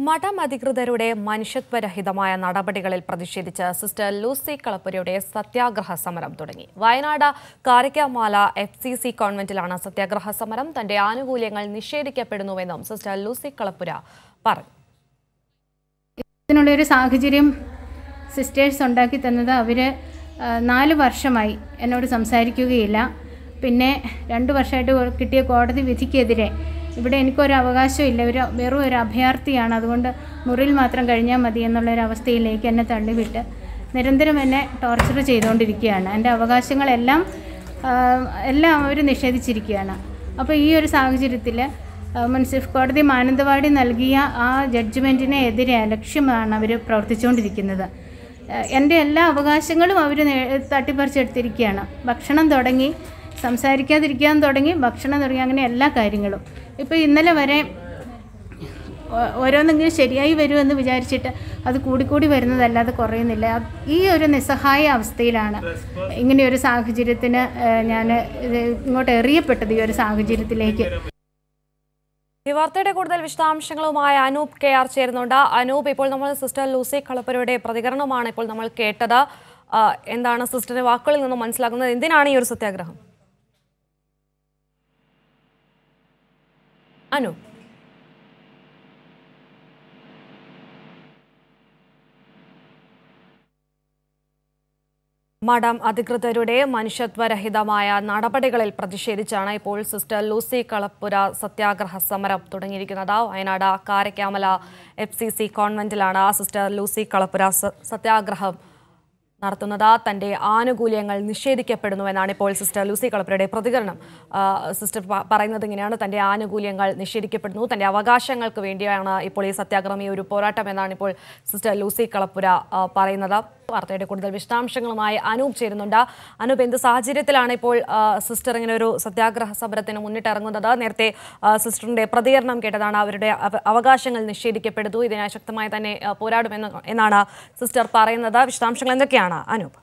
മഠം അധികൃതരുടെ മനുഷ്യത്വരഹിതമായ നടപടികളിൽ പ്രതിഷേധിച്ച് സിസ്റ്റർ ലൂസി കളപ്പുരയുടെ സത്യാഗ്രഹ സമരം തുടങ്ങി Wayanad Karakkamala F C C കോൺവെന്റിലാണ് സത്യാഗ്രഹ സമരം തന്റെ ആനുകൂല്യങ്ങൾ നിഷേധിക്കപ്പെടുന്നുവെന്നും സിസ്റ്റർ ലൂസി കളപ്പുര പറഞ്ഞു ഇതിനുള്ളൊരു സാഹചര്യം സിസ്റ്റേഴ്സ് ഉണ്ടാക്കി തന്നത് അവർ നാല് വർഷമായി എന്നോട് സംസാരിക്കുകയില്ല പിന്നെ രണ്ട് വർഷമായിട്ട് കിട്ടിയ കോടതി വിധിക്കെതിരെ ഇവിടെ എനിക്കൊരു അവകാശമില്ല ഒരു വെറും ഒരു അഭയാർത്ഥിയാണ് അതുകൊണ്ട് മുറിയിൽ മാത്രം കഴിഞ്ഞാൽ മതി എന്നുള്ളൊരവസ്ഥയിലേക്ക് എന്നെ തള്ളിവിട്ട് നിരന്തരം എന്നെ ടോർച്ചർ ചെയ്തുകൊണ്ടിരിക്കുകയാണ് എൻ്റെ അവകാശങ്ങളെല്ലാം ആ, എല്ലാം അവർ നിഷേധിച്ചിരിക്കുകയാണ് അപ്പോൾ ഈ ഒരു സാഹചര്യത്തിൽ മുൻസിഫ് കോടതി മാനന്തവാടി നൽകിയ ആ ജഡ്ജ്മെൻറ്റിനെ എതിരെ ലക്ഷ്യമാണ് അവർ പ്രവർത്തിച്ചുകൊണ്ടിരിക്കുന്നത് ഏഹ് എൻ്റെ എല്ലാ അവകാശങ്ങളും അവർ തട്ടിപ്പറിച്ചെടുത്തിരിക്കുകയാണ് ഭക്ഷണം തുടങ്ങി സംസാരിക്കാതിരിക്കാൻ തുടങ്ങി ഭക്ഷണം തുടങ്ങി അങ്ങനെ എല്ലാ കാര്യങ്ങളും ഇപ്പോൾ ഇന്നലെ വരെ ഓ- ഓരോന്നെങ്കിലും ശരിയായി വരുമെന്ന് വിചാരിച്ചിട്ട് അത് കൂടിക്കൂടി വരുന്നതല്ലാതെ കുറയുന്നില്ല അത് ഈ ഒരു നിസ്സഹായ അവസ്ഥയിലാണ് ഇങ്ങനെ ഒരു സാഹചര്യത്തിന് ഞാൻ ഇങ്ങോട്ട് എറിയപ്പെട്ടത് ഈ ഒരു സാഹചര്യത്തിലേക്ക് ഈ വാർത്തയുടെ കൂടുതൽ വിശദാംശങ്ങളുമായി അനൂപ് കെ ആർ ചേരുന്നുണ്ട് അനൂപ് ഇപ്പോൾ നമ്മൾ സിസ്റ്റർ ലൂസി കളപ്പുരയുടെ പ്രതികരണമാണ് ഇപ്പോൾ നമ്മൾ കേട്ടത് ആ, എന്താണ് സിസ്റ്ററിന്റെ വാക്കുകളിൽ നിന്നും മനസ്സിലാക്കുന്നത് എന്തിനാണ് ഈ ഒരു സത്യാഗ്രഹം അനൂപ് മഠം അധികൃതരുടെ മനുഷ്യത്വരഹിതമായ നടപടികളിൽ പ്രതിഷേധിച്ചാണ് ഇപ്പോൾ സിസ്റ്റർ ലൂസി കളപ്പുര സത്യാഗ്രഹ സമരം തുടങ്ങിയിരിക്കുന്നത് Wayanad Karakkamala F C C കോൺവെന്റിലാണ് സിസ്റ്റർ ലൂസി കളപ്പുര സ- സത്യാഗ്രഹം നടത്തുന്നത് തന്റെ ആനുകൂല്യങ്ങൾ നിഷേധിക്കപ്പെടുന്നുവെന്നാണ് ഇപ്പോൾ സിസ്റ്റർ ലൂസി കളപ്പുരയുടെ പ്രതികരണം ആ, സിസ്റ്റർ പ- പറയുന്നത് ഇങ്ങനെയാണ് തന്റെ ആനുകൂല്യങ്ങൾ നിഷേധിക്കപ്പെടുന്നു തന്റെ അവകാശങ്ങൾക്ക് വേണ്ടിയാണ് ഇപ്പോൾ ഈ സത്യാഗ്രഹം ഈ ഒരു പോരാട്ടം എന്നാണ് ഇപ്പോൾ സിസ്റ്റർ ലൂസി കളപ്പുര ആ, പറയുന്നത് വാർത്തയുടെ കൂടുതൽ വിശദാംശങ്ങളുമായി അനൂപ് ചേരുന്നുണ്ട് അനൂപ് എന്ത് സാഹചര്യത്തിലാണ് ഇപ്പോൾ ആ, സിസ്റ്റർ ഇങ്ങനെ ഒരു സത്യാഗ്രഹ സമരത്തിന് മുന്നിട്ടിറങ്ങുന്നത് നേരത്തെ ആ, സിസ്റ്ററിന്റെ പ്രതികരണം കേട്ടതാണ് അവരുടെ അവ- അവകാശങ്ങൾ നിഷേധിക്കപ്പെടുന്നു ഇതിനായി ശക്തമായി തന്നെ ആ, പോരാടുമെന്ന് എന്നാണ് സിസ്റ്റർ പറയുന്നത് വിശദാംശങ്ങൾ എന്തൊക്കെയാണ് അനൂപ്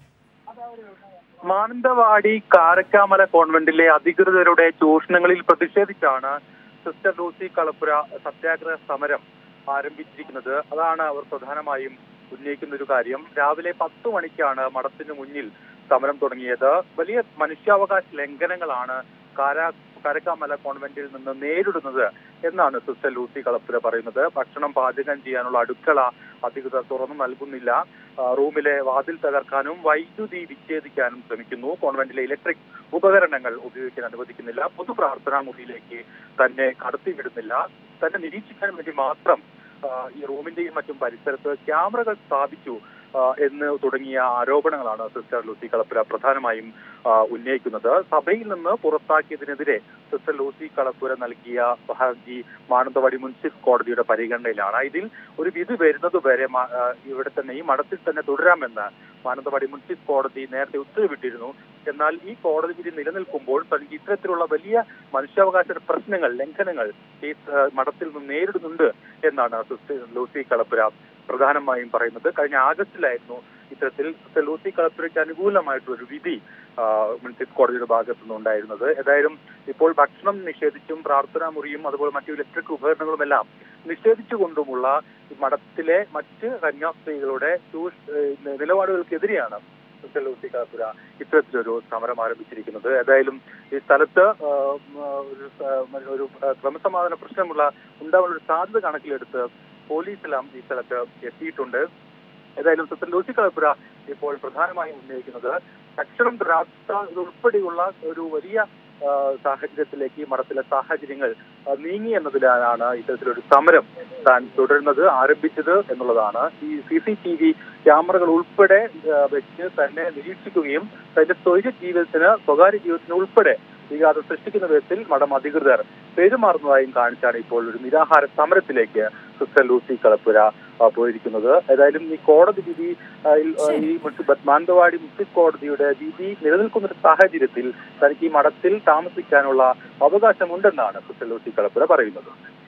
മാനന്തവാടി കാരക്കാമല കോൺവെന്റിലെ അധികൃതരുടെ ചൂഷണങ്ങളിൽ പ്രതിഷേധിച്ചാണ് സിസ്റ്റർ ലൂസി കളപ്പുര സത്യാഗ്രഹ സമരം ആരംഭിച്ചിരിക്കുന്നത് അതാണ് അവർ പ്രധാനമായും ഉന്നയിക്കുന്ന ഒരു കാര്യം രാവിലെ പത്ത് മണിക്കാണ് മഠത്തിന് മുന്നിൽ സമരം തുടങ്ങിയത് വലിയ മനുഷ്യാവകാശ ലംഘനങ്ങളാണ് കാരാ കരക്കാമല കോൺവെന്റിൽ നിന്ന് നേരിടുന്നത് എന്നാണ് സിസ്റ്റർ ലൂസി കളപ്പുര പറയുന്നത് ഭക്ഷണം പാചകം ചെയ്യാനുള്ള അടുക്കള അധികൃതർ തുറന്നു നൽകുന്നില്ല ആ, റൂമിലെ വാതിൽ തകർക്കാനും വൈദ്യുതി വിച്ഛേദിക്കാനും ശ്രമിക്കുന്നു കോൺവെന്റിലെ ഇലക്ട്രിക് ഉപകരണങ്ങൾ ഉപയോഗിക്കാൻ അനുവദിക്കുന്നില്ല പൊതു പ്രാർത്ഥനാ മുറിയിലേക്ക് തന്നെ കടത്തിവിടുന്നില്ല തന്നെ നിരീക്ഷിക്കാൻ വേണ്ടി മാത്രം ആ, ഈ റൂമിന്റെയും മറ്റും പരിസരത്ത് ക്യാമറകൾ സ്ഥാപിച്ചു ആ, എന്ന് തുടങ്ങിയ ആരോപണങ്ങളാണ് സിസ്റ്റർ ലൂസി കളപ്പുര പ്രധാനമായും ആ, ഉന്നയിക്കുന്നത് സഭയിൽ നിന്ന് പുറത്താക്കിയതിനെതിരെ സിസ്റ്റർ ലൂസി കളപ്പുര നൽകിയ ഹർജി മാനന്തവാടി മുൻസിഫ് കോടതിയുടെ പരിഗണനയിലാണ് ഇതിൽ ഒരു വിധി വരുന്നത് വരെ മ- ആ, ഇവിടെ തന്നെ ഈ മഠത്തിൽ തന്നെ തുടരാമെന്ന് മാനന്തവാടി മുൻസിഫ് കോടതി നേരത്തെ ഉത്തരവിട്ടിരുന്നു എന്നാൽ ഈ കോടതി വിധി നിലനിൽക്കുമ്പോൾ തനിക്ക് ഇത്തരത്തിലുള്ള വലിയ മനുഷ്യാവകാശ പ്രശ്നങ്ങൾ ലംഘനങ്ങൾ ഈ ആ, മഠത്തിൽ നിന്ന് നേരിടുന്നുണ്ട് എന്നാണ് സിസ്റ്റർ ലൂസി കളപ്പുര പ്രധാനമായും പറയുന്നത് കഴിഞ്ഞ ആഗസ്റ്റിലായിരുന്നു ഇത്തരത്തിൽ സിസ്റ്റർ ലൂസി കളപ്പുരയ്ക്ക് അനുകൂലമായിട്ടുള്ള ഒരു വിധി ആ, മുൻസിഫ് കോടതിയുടെ ഭാഗത്തു നിന്നുണ്ടായിരുന്നത് ഏതായാലും ഇപ്പോൾ ഭക്ഷണം നിഷേധിച്ചും പ്രാർത്ഥനാ മുറിയും അതുപോലെ മറ്റു ഇലക്ട്രിക് ഉപകരണങ്ങളും എല്ലാം നിഷേധിച്ചുകൊണ്ടുമുള്ള ഈ മഠത്തിലെ മറ്റ് കന്യാസ്ത്രീകളുടെ ചൂഷ് ഏഹ് നിലപാടുകൾക്കെതിരെയാണ് സിസ്റ്റർ ലൂസി കളപ്പുര ഇത്തരത്തിലൊരു സമരം ആരംഭിച്ചിരിക്കുന്നത് ഏതായാലും ഈ സ്ഥലത്ത് ആ, ഉം, ആ, ഒരു സ- ഒരു ആ, ക്രമസമാധാന പ്രശ്നമുള്ള ഉണ്ടാവാനുള്ള ഒരു സാധ്യത കണക്കിലെടുത്ത് പോലീസെല്ലാം ഈ സ്ഥലത്ത് എത്തിയിട്ടുണ്ട് ഏതായാലും സിസ്റ്റർ ലൂസി കളപ്പുര ഇപ്പോൾ പ്രധാനമായും ഉന്നയിക്കുന്നത് ഭക്ഷണം ദ്രാക്ഷ ഉൾപ്പെടെയുള്ള ഒരു വലിയ ആ, സാഹചര്യത്തിലേക്ക് ഈ മഠത്തിലെ സാഹചര്യങ്ങൾ ആ, നീങ്ങി എന്നതിലാണ് ഇത്തരത്തിലൊരു സമരം താൻ തുടരുന്നത് ആരംഭിച്ചത് എന്നുള്ളതാണ് ഈ സി സി ടി വി ക്യാമറകൾ ഉൾപ്പെടെ ആ, വെച്ച് തന്നെ നിരീക്ഷിക്കുകയും തന്റെ സ്വൈര്യ ജീവിതത്തിന് സ്വകാര്യ ജീവിതത്തിന് ഉൾപ്പെടെ വിഘാതം സൃഷ്ടിക്കുന്ന വിധത്തിൽ മഠം അധികൃതർ പെരുമാറുന്നതായും കാണിച്ചാണ് ഇപ്പോൾ ഒരു നിരാഹാര സമരത്തിലേക്ക് സിസ്റ്റർ ലൂസി കളപ്പുര ആ, പോയിരിക്കുന്നത് ഏതായാലും ഈ കോടതി വിധി ആ, ഇൽ- ആ, ഈ മുൻസിപ്പ- മാനന്തവാടി മുൻസിഫ് കോടതിയുടെ വിധി നിലനിൽക്കുന്ന ഒരു സാഹചര്യത്തിൽ തനിക്ക് ഈ മഠത്തിൽ താമസിക്കാനുള്ള അവകാശമുണ്ടെന്നാണ് സിസ്റ്റർ ലൂസി കളപ്പുര പറയുന്നത്